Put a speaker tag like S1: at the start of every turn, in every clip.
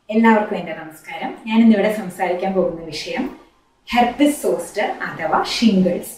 S1: എല്ലാവർക്കും എൻ്റെ നമസ്കാരം ഞാൻ ഇന്നിവിടെ സംസാരിക്കാൻ പോകുന്ന വിഷയം ഹെർപ്പിസ് സോസ്റ്റർ അഥവാ ഷിംഗിൾസ്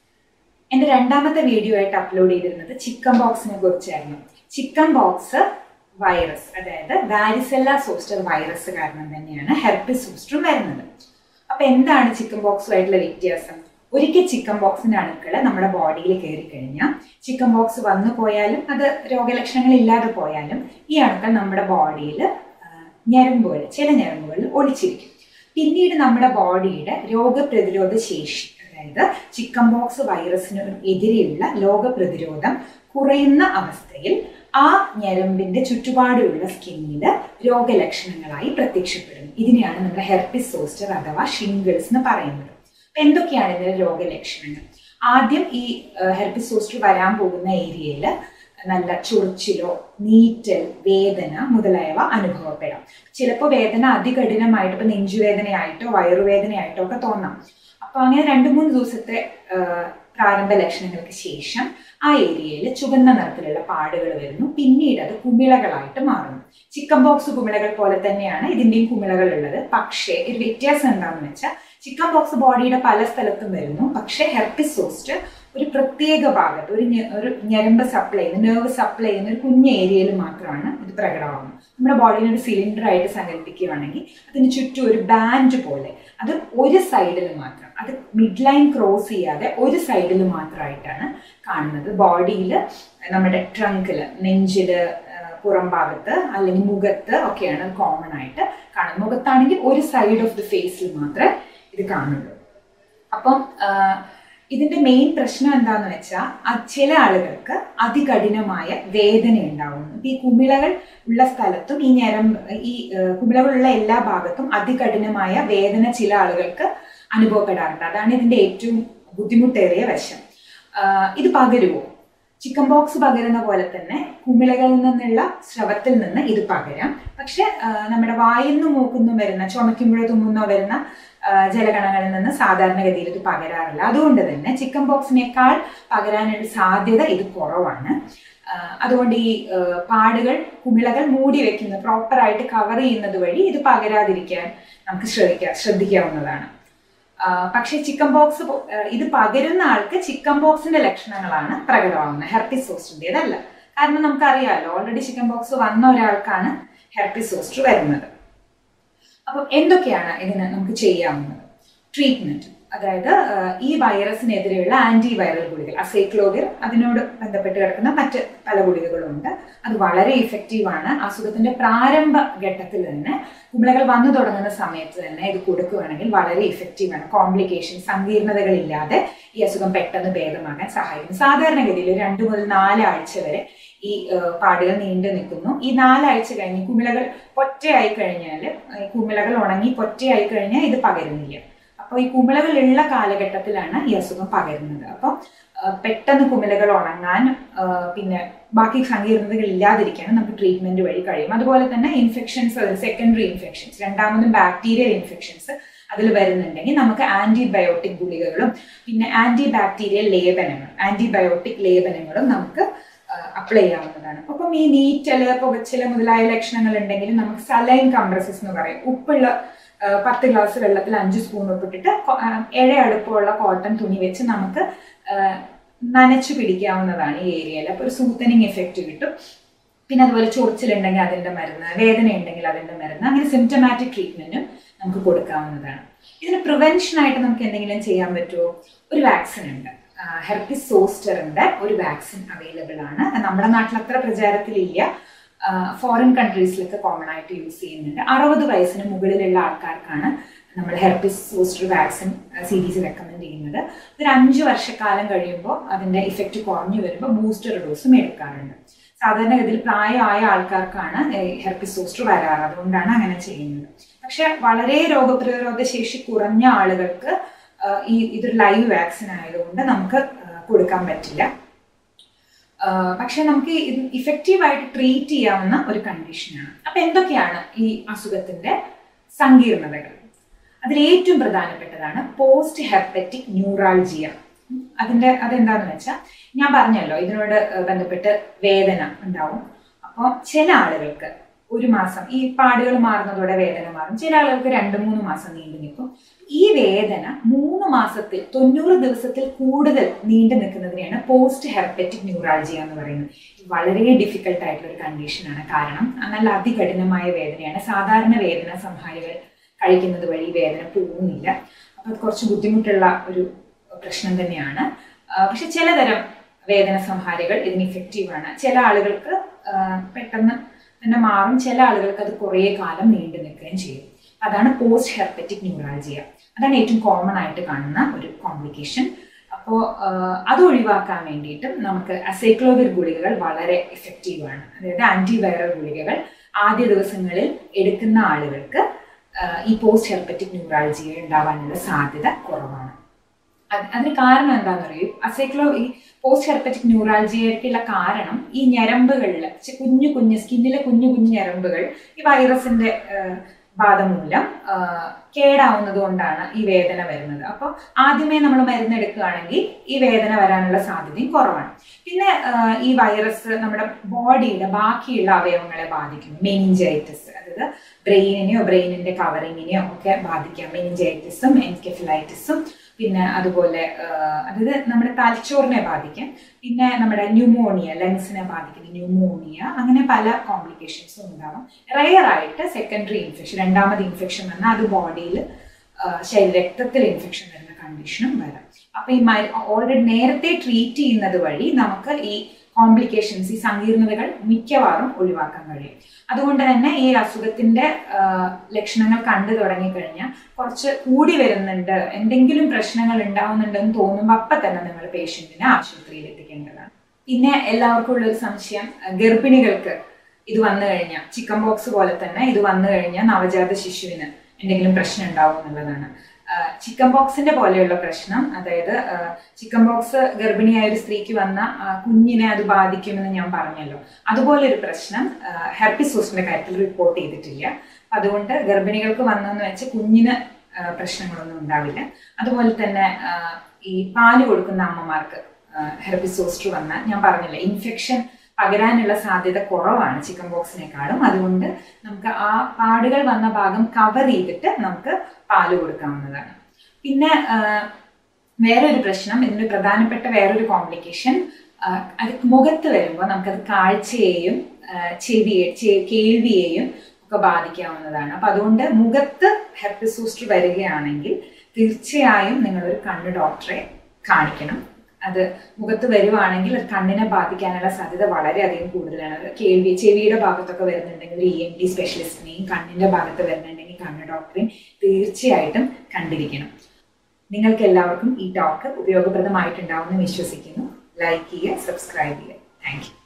S1: എൻ്റെ രണ്ടാമത്തെ വീഡിയോ ആയിട്ട് അപ്ലോഡ് ചെയ്തിരുന്നത് ചിക്കൻ ബോക്സിനെ കുറിച്ചായിരുന്നു ചിക്കൻ ബോക്സ് വൈറസ് അതായത് വാരിസെല്ല സോസ്റ്റർ വൈറസ് കാരണം തന്നെയാണ് ഹെർപ്പിസ് സോസ്റ്ററും വരുന്നത് അപ്പൊ എന്താണ് ചിക്കൻ ബോക്സുമായിട്ടുള്ള വ്യത്യാസം ഒരിക്കൽ ചിക്കൻ ബോക്സിന്റെ അണുക്കൾ നമ്മുടെ ബോഡിയിൽ കയറി കഴിഞ്ഞാൽ ചിക്കൻ ബോക്സ് വന്നു പോയാലും അത് രോഗലക്ഷണങ്ങൾ ഇല്ലാതെ പോയാലും ഈ അണുക്കൾ നമ്മുടെ ബോഡിയിൽ ഞരമ്പുകൾ ചില ഞരമ്പുകളിൽ ഒളിച്ചിരിക്കും പിന്നീട് നമ്മുടെ ബോഡിയുടെ രോഗപ്രതിരോധ ശേഷി അതായത് ചിക്കൻ ബോക്സ് വൈറസിന് എതിരെയുള്ള രോഗപ്രതിരോധം കുറയുന്ന അവസ്ഥയിൽ ആ ഞരമ്പിന്റെ ചുറ്റുപാടുള്ള സ്കിന്നിൽ രോഗലക്ഷണങ്ങളായി പ്രത്യക്ഷപ്പെടുന്നു ഇതിനെയാണ് നമ്മൾ ഹെർപ്പിസ് സോസ്റ്റർ അഥവാ ഷിംഗിൾസ് എന്ന് പറയുന്നത് അപ്പൊ എന്തൊക്കെയാണ് ഇതിന്റെ രോഗലക്ഷണങ്ങൾ ആദ്യം ഈ ഹെർപ്പിസ് സോസ്റ്റർ വരാൻ പോകുന്ന ഏരിയയിൽ നല്ല ചൊറിച്ചിലോ നീറ്റൽ വേദന മുതലായവ അനുഭവപ്പെടാം ചിലപ്പോൾ വേദന അതികഠിനമായിട്ട് ഇപ്പൊ നെഞ്ചുവേദനയായിട്ടോ വയറുവേദനയായിട്ടോ ഒക്കെ തോന്നാം അപ്പൊ അങ്ങനെ രണ്ട് മൂന്ന് ദിവസത്തെ പ്രാരംഭ ലക്ഷണങ്ങൾക്ക് ശേഷം ആ ഏരിയയിൽ ചുവന്ന നിറത്തിലുള്ള പാടുകൾ വരുന്നു പിന്നീട് അത് കുമിളകളായിട്ട് മാറുന്നു ചിക്കൻ ബോക്സ് കുമിളകൾ പോലെ തന്നെയാണ് ഇതിന്റെയും കുമിളകൾ ഉള്ളത് പക്ഷേ ഒരു വ്യത്യാസം എന്താണെന്ന് വെച്ചാൽ ചിക്കൻ ബോക്സ് ബോഡിയുടെ പല സ്ഥലത്തും വരുന്നു പക്ഷേ ഹെർപ്പിസ് സോസ്റ്റ് ഒരു പ്രത്യേക ഭാഗത്ത് ഒരു ഒരു ഞരമ്പ് സപ്ലൈ ചെയ്യുന്ന നെർവ് സപ്ലൈ ചെയ്യുന്ന ഒരു കുഞ്ഞ ഏരിയയിൽ മാത്രമാണ് ഇത് പ്രകടമാകുന്നത് നമ്മുടെ ബോഡിയിൽ ഒരു സിലിണ്ടർ ആയിട്ട് സങ്കല്പിക്കുകയാണെങ്കിൽ അതിന് ചുറ്റും ഒരു ബാൻഡ് പോലെ അത് ഒരു സൈഡിൽ മാത്രം അത് മിഡ് ലൈൻ ക്രോസ് ചെയ്യാതെ ഒരു സൈഡിൽ മാത്രമായിട്ടാണ് കാണുന്നത് ബോഡിയിൽ നമ്മുടെ ട്രങ്കില് നെഞ്ചില് പുറം ഭാഗത്ത് അല്ലെങ്കിൽ മുഖത്ത് ഒക്കെയാണ് കോമൺ ആയിട്ട് കാണുന്നത് മുഖത്താണെങ്കിൽ ഒരു സൈഡ് ഓഫ് ദി ഫേസിൽ മാത്രമേ ഇത് കാണുള്ളൂ അപ്പം ഇതിന്റെ മെയിൻ പ്രശ്നം എന്താന്ന് വെച്ചാൽ ചില ആളുകൾക്ക് അതികഠിനമായ വേദന ഉണ്ടാവുന്നു ഈ കുമിളകൾ ഉള്ള സ്ഥലത്തും ഈ ഞരമ്പ് ഈ കുമിളകളുള്ള എല്ലാ ഭാഗത്തും അതികഠിനമായ വേദന ചില ആളുകൾക്ക് അനുഭവപ്പെടാറുണ്ട് അതാണ് ഇതിന്റെ ഏറ്റവും ബുദ്ധിമുട്ടേറിയ വശം ഇത് പകരുമോ ചിക്കൻ ബോക്സ് പകരുന്ന പോലെ തന്നെ കുമിളകളിൽ നിന്നുള്ള സ്രവത്തിൽ നിന്ന് ഇത് പകരാം പക്ഷെ നമ്മുടെ വായിന്നും മൂക്കുന്നും വരുന്ന ചുമയ്ക്കുമ്പോഴോ തുമ്മുന്നോ വരുന്ന ജലകണങ്ങളിൽ നിന്ന് സാധാരണഗതിയിൽ ഇത് പകരാറില്ല അതുകൊണ്ട് തന്നെ ചിക്കൻ ബോക്സിനേക്കാൾ പകരാനുള്ള സാധ്യത ഇത് കുറവാണ് അതുകൊണ്ട് ഈ പാടുകൾ കുമിളകൾ മൂടി വെക്കുന്ന പ്രോപ്പറായിട്ട് കവർ ചെയ്യുന്നത് വഴി ഇത് പകരാതിരിക്കാൻ നമുക്ക് ശ്രദ്ധിക്കാം ശ്രദ്ധിക്കാവുന്നതാണ് പക്ഷേ ചിക്കൻ ബോക്സ് ഇത് പകരുന്ന ആൾക്ക് ചിക്കൻ ബോക്സിന്റെ ലക്ഷണങ്ങളാണ് പ്രകടമാകുന്നത് ഹെർപ്പിസ് സോസ്റ്റിൻ്റെതല്ല കാരണം നമുക്കറിയാമല്ലോ ഓൾറെഡി ചിക്കൻ ബോക്സ് വന്ന ഒരാൾക്കാണ് ഹെർപ്പിസ് സോസ്റ്റർ വരുന്നത് അപ്പം എന്തൊക്കെയാണ് ഇതിന് നമുക്ക് ചെയ്യാവുന്നത് ട്രീറ്റ്മെന്റ് അതായത് ഈ വൈറസിനെതിരെയുള്ള ആന്റി വൈറൽ ഗുളികൾ അസൈക്ലോവിർ അതിനോട് ബന്ധപ്പെട്ട് കിടക്കുന്ന മറ്റ് പല ഗുളികകളുണ്ട് അത് വളരെ ഇഫക്റ്റീവാണ് അസുഖത്തിന്റെ പ്രാരംഭ ഘട്ടത്തിൽ തന്നെ കുമിളകൾ വന്നു തുടങ്ങുന്ന സമയത്ത് തന്നെ ഇത് കൊടുക്കുകയാണെങ്കിൽ വളരെ ഇഫക്റ്റീവാണ് കോംപ്ലിക്കേഷൻ സങ്കീർണതകളില്ലാതെ ഈ അസുഖം പെട്ടെന്ന് ഭേദമാകാൻ സഹായിക്കുന്നു സാധാരണഗതിയിൽ രണ്ട് മുതൽ നാല് ആഴ്ച വരെ ഈ പാടുകൾ നീണ്ടു നിൽക്കുന്നു ഈ നാലാഴ്ച കഴിഞ്ഞ് കുമിളകൾ പൊറ്റയായി കഴിഞ്ഞാൽ കുമിളകൾ ഉണങ്ങി പൊറ്റയായി കഴിഞ്ഞാൽ ഇത് പകരുന്നില്ല അപ്പോൾ ഈ കുമിളകളുള്ള കാലഘട്ടത്തിലാണ് ഈ അസുഖം പകരുന്നത് അപ്പം പെട്ടെന്ന് കുമിളകൾ ഉണങ്ങാൻ പിന്നെ ബാക്കി സങ്കീർണതകൾ ഇല്ലാതിരിക്കാനും നമുക്ക് ട്രീറ്റ്മെന്റ് വഴി കഴിയും അതുപോലെ തന്നെ ഇൻഫെക്ഷൻസ് സെക്കൻഡറി ഇൻഫെക്ഷൻസ് രണ്ടാമതും ബാക്ടീരിയൽ ഇൻഫെക്ഷൻസ് അതിൽ വരുന്നുണ്ടെങ്കിൽ നമുക്ക് ആന്റിബയോട്ടിക് ഗുളികകളും പിന്നെ ആന്റി ബാക്ടീരിയൽ ലേപനങ്ങൾ ആന്റിബയോട്ടിക് ലേപനങ്ങളും നമുക്ക് അപ്ലൈ ചെയ്യാവുന്നതാണ് അപ്പം ഈ നീറ്റല് പുകച്ചില് മുതലായ ലക്ഷണങ്ങൾ ഉണ്ടെങ്കിൽ നമുക്ക് സലൈൻ കംപ്രസസ് എന്ന് പറയും ഉപ്പുള്ള പത്ത് ഗ്ലാസ് വെള്ളത്തിൽ അഞ്ച് സ്പൂൺ ഉപ്പിട്ടിട്ട് ഇഴ അടുപ്പമുള്ള കോട്ടൺ തുണി വെച്ച് നമുക്ക് നനച്ചു പിടിക്കാവുന്നതാണ് ഈ ഏരിയയിൽ അപ്പോൾ ഒരു സൂത്തനിങ് എഫക്റ്റ് കിട്ടും പിന്നെ അതുപോലെ ചൊറിച്ചിലുണ്ടെങ്കിൽ അതിൻ്റെ മരുന്ന് വേദന ഉണ്ടെങ്കിൽ അതിൻ്റെ മരുന്ന് അങ്ങനെ സിംറ്റമാറ്റിക് ട്രീറ്റ്മെന്റും നമുക്ക് കൊടുക്കാവുന്നതാണ് ഇതിന് പ്രിവെൻഷൻ ആയിട്ട് നമുക്ക് എന്തെങ്കിലും ചെയ്യാൻ പറ്റുമോ ഒരു വാക്സിൻ ഉണ്ട് ഹെർപ്പിസ് സോസ്റ്ററിന്റെ ഒരു വാക്സിൻ അവൈലബിൾ ആണ് നമ്മുടെ നാട്ടിൽ അത്ര പ്രചാരത്തിലില്ല ഫോറിൻ കൺട്രീസിലൊക്കെ കോമൺ ആയിട്ട് യൂസ് ചെയ്യുന്നുണ്ട് അറുപത് വയസ്സിന് മുകളിലുള്ള ആൾക്കാർക്കാണ് നമ്മൾ herpes zoster vaccine C D C recommend ചെയ്യുന്നത് ഇതൊരു അഞ്ച് വർഷക്കാലം കഴിയുമ്പോൾ അതിന്റെ ഇഫക്റ്റ് കുറഞ്ഞു വരുമ്പോൾ ബൂസ്റ്റർ ഡോസും എടുക്കാറുണ്ട് സാധാരണഗതിയിൽ പ്രായമായ ആൾക്കാർക്കാണ് ഹെർപ്പിസ് സോസ്റ്റർ വരാറ് അതുകൊണ്ടാണ് അങ്ങനെ ചെയ്യുന്നത് പക്ഷെ വളരെ രോഗപ്രതിരോധ ശേഷി കുറഞ്ഞ ആളുകൾക്ക് ഈ ഇതൊരു ലൈവ് വാക്സിൻ ആയതുകൊണ്ട് നമുക്ക് കൊടുക്കാൻ പറ്റില്ല പക്ഷെ നമുക്ക് ഇഫക്റ്റീവായിട്ട് ട്രീറ്റ് ചെയ്യാവുന്ന ഒരു കണ്ടീഷനാണ് അപ്പൊ എന്തൊക്കെയാണ് ഈ അസുഖത്തിന്റെ സങ്കീർണതകൾ അതിൽ ഏറ്റവും പ്രധാനപ്പെട്ടതാണ് പോസ്റ്റ് ഹെപ്പറ്റിക് ന്യൂറാൾജിയ അതിന്റെ അതെന്താന്ന് വെച്ചാൽ ഞാൻ പറഞ്ഞല്ലോ ഇതിനോട് ബന്ധപ്പെട്ട് വേദന ഉണ്ടാവും അപ്പോൾ ചില ആളുകൾക്ക് ഒരു മാസം ഈ പാടുകൾ മാറുന്നതോടെ വേദന മാറും ചില ആളുകൾക്ക് രണ്ട് മൂന്ന് മാസം നീണ്ടു നിൽക്കും ഈ വേദന മൂന്ന് മാസത്തിൽ തൊണ്ണൂറ് ദിവസത്തിൽ കൂടുതൽ നീണ്ടു നിൽക്കുന്നതിനെയാണ് പോസ്റ്റ് ഹെർപ്പറ്റിക് ന്യൂറാൾജിയ എന്ന് പറയുന്നത് വളരെ ഡിഫിക്കൽട്ട് ആയിട്ടുള്ള ഒരു കണ്ടീഷനാണ് കാരണം നല്ല അതികഠിനമായ വേദനയാണ് സാധാരണ വേദന സംഹാരികൾ കഴിക്കുന്നത് വഴി വേദന പോകുന്നില്ല അപ്പോൾ അത് കുറച്ച് ബുദ്ധിമുട്ടുള്ള ഒരു പ്രശ്നം തന്നെയാണ് പക്ഷെ ചിലതരം വേദന സംഹാരികൾ ഇതിന് ഇഫക്റ്റീവാണ് ചില ആളുകൾക്ക് പെട്ടെന്ന് തന്നെ മാറും ചില ആളുകൾക്ക് അത് കുറേ കാലം നീണ്ടു നിൽക്കുകയും ചെയ്യും അതാണ് പോസ്റ്റ് ഹെർപ്പറ്റിക് ന്യൂറാൾജിയ അതാണ് ഏറ്റവും കോമൺ ആയിട്ട് കാണുന്ന ഒരു കോംപ്ലിക്കേഷൻ അപ്പോൾ അത് ഒഴിവാക്കാൻ വേണ്ടിയിട്ടും നമുക്ക് അസൈക്ലോവിർ ഗുളികകൾ വളരെ ഇഫക്റ്റീവാണ് അതായത് ആന്റിവൈറൽ ഗുളികകൾ ആദ്യ ദിവസങ്ങളിൽ എടുക്കുന്ന ആളുകൾക്ക് ഈ പോസ്റ്റ് ഹെർപ്പറ്റിക് ന്യൂറാൾജിയ ഉണ്ടാവാനുള്ള സാധ്യത കുറവാണ് അതിന് കാരണം എന്താണെന്ന് അറിയൂ അസൈക്ലോ ഈ പോസ്റ്റ് ഹെർപ്പറ്റിക് ന്യൂറാൾജിയക്കുള്ള കാരണം ഈ ഞരമ്പുകളിൽ കുഞ്ഞു കുഞ്ഞു സ്കിന്നിലെ കുഞ്ഞു കുഞ്ഞു ഞരമ്പുകൾ ഈ വൈറസിന്റെ ബാധ മൂലം കേടാവുന്നത് കൊണ്ടാണ് ഈ വേദന വരുന്നത് അപ്പോൾ ആദ്യമേ നമ്മൾ മരുന്നെടുക്കുകയാണെങ്കിൽ ഈ വേദന വരാനുള്ള സാധ്യതയും കുറവാണ് പിന്നെ ഈ വൈറസ് നമ്മുടെ ബോഡിയുടെ ബാക്കിയുള്ള അവയവങ്ങളെ ബാധിക്കും മെനിഞ്ചൈറ്റിസ് അതായത് ബ്രെയിനിനെയോ ബ്രെയിനിന്റെ കവറിങ്ങിനെയോ ഒക്കെ ബാധിക്കാം മെനിഞ്ചൈറ്റിസും എൻകെഫിലൈറ്റിസും പിന്നെ അതുപോലെ അതായത് നമ്മുടെ തലച്ചോറിനെ ബാധിക്കാം പിന്നെ നമ്മുടെ ന്യൂമോണിയ ലങ്സിനെ ബാധിക്കുന്ന ന്യൂമോണിയ അങ്ങനെ പല കോംപ്ലിക്കേഷൻസും ഉണ്ടാവാം റെയർ ആയിട്ട് സെക്കൻഡറി ഇൻഫെക്ഷൻ രണ്ടാമത് ഇൻഫെക്ഷൻ വന്നാൽ അത് ബോഡിയിൽ ശരീര രക്തത്തിൽ ഇൻഫെക്ഷൻ വരുന്ന കണ്ടീഷനും വരാം അപ്പൊ ഈ ഓൾറെഡി നേരത്തെ ട്രീറ്റ് ചെയ്യുന്നത് വഴി നമുക്ക് ഈ കോംപ്ലിക്കേഷൻസ് ഈ സങ്കീർണതകൾ മിക്കവാറും ഒഴിവാക്കാൻ കഴിയും അതുകൊണ്ട് തന്നെ ഈ അസുഖത്തിന്റെ ലക്ഷണങ്ങൾ കണ്ടു തുടങ്ങിക്കഴിഞ്ഞാൽ കുറച്ച് കൂടി വരുന്നുണ്ട് എന്തെങ്കിലും പ്രശ്നങ്ങൾ ഉണ്ടാവുന്നുണ്ടെന്ന് തോന്നുമ്പോൾ അപ്പം തന്നെ നിങ്ങൾ പേഷ്യന്റിനെ ആശുപത്രിയിൽ എത്തിക്കേണ്ടതാണ് പിന്നെ എല്ലാവർക്കും ഉള്ളൊരു സംശയം ഗർഭിണികൾക്ക് ഇത് വന്നു കഴിഞ്ഞാൽ ചിക്കൻ ബോക്സ് പോലെ തന്നെ ഇത് വന്നു കഴിഞ്ഞാൽ നവജാത ശിശുവിന് എന്തെങ്കിലും പ്രശ്നം ഉണ്ടാവും എന്നുള്ളതാണ് ചിക്കൻ ബോക്സിന്റെ പോലെയുള്ള പ്രശ്നം അതായത് ചിക്കൻ ബോക്സ് ഗർഭിണിയായ ഒരു സ്ത്രീക്ക് വന്ന കുഞ്ഞിനെ അത് ബാധിക്കുമെന്ന് ഞാൻ പറഞ്ഞല്ലോ അതുപോലെ ഒരു പ്രശ്നം ഹെർപ്പിസോസിന്റെ കാര്യത്തിൽ റിപ്പോർട്ട് ചെയ്തിട്ടില്ല അതുകൊണ്ട് ഗർഭിണികൾക്ക് വന്നെന്ന് വെച്ച് കുഞ്ഞിന് പ്രശ്നങ്ങളൊന്നും ഉണ്ടാവില്ല അതുപോലെ തന്നെ ഈ പാല് കൊടുക്കുന്ന അമ്മമാർക്ക് ഹെർപ്പിസോസ്റ്റർ വന്നാൽ ഞാൻ പറഞ്ഞില്ല ഇൻഫെക്ഷൻ പകരാനുള്ള സാധ്യത കുറവാണ് ചിക്കൻ ബോക്സിനേക്കാളും അതുകൊണ്ട് നമുക്ക് ആ പാടുകൾ വന്ന ഭാഗം കവർ ചെയ്തിട്ട് നമുക്ക് പാല് കൊടുക്കാവുന്നതാണ് പിന്നെ വേറൊരു പ്രശ്നം ഇതിന്റെ പ്രധാനപ്പെട്ട വേറൊരു കോംപ്ലിക്കേഷൻ അത് മുഖത്ത് വരുമ്പോൾ നമുക്കത് കാഴ്ചയെയും ചെവിയെ കേൾവിയെയും ഒക്കെ ബാധിക്കാവുന്നതാണ് അപ്പൊ അതുകൊണ്ട് മുഖത്ത് ഹെർപ്പിസൂസ്റ്റർ വരികയാണെങ്കിൽ തീർച്ചയായും നിങ്ങളൊരു കണ്ണ് ഡോക്ടറെ കാണിക്കണം അത് മുഖത്ത് വരുവാണെങ്കിൽ അത് കണ്ണിനെ ബാധിക്കാനുള്ള സാധ്യത വളരെയധികം കൂടുതലാണ് അത് കേൾവി ചെവിയുടെ ഭാഗത്തൊക്കെ വരുന്നുണ്ടെങ്കിൽ ഒരു ഇ എൻ ടി സ്പെഷ്യലിസ്റ്റിനെയും കണ്ണിന്റെ ഭാഗത്ത് വരുന്നുണ്ടെങ്കിൽ കണ്ണ് ഡോക്ടറെയും തീർച്ചയായിട്ടും കണ്ടിരിക്കണം നിങ്ങൾക്ക് എല്ലാവർക്കും ഈ ടോക്ക് ഉപയോഗപ്രദമായിട്ടുണ്ടാവുമെന്ന് വിശ്വസിക്കുന്നു ലൈക്ക് ചെയ്യുക സബ്സ്ക്രൈബ് ചെയ്യുക താങ്ക് യു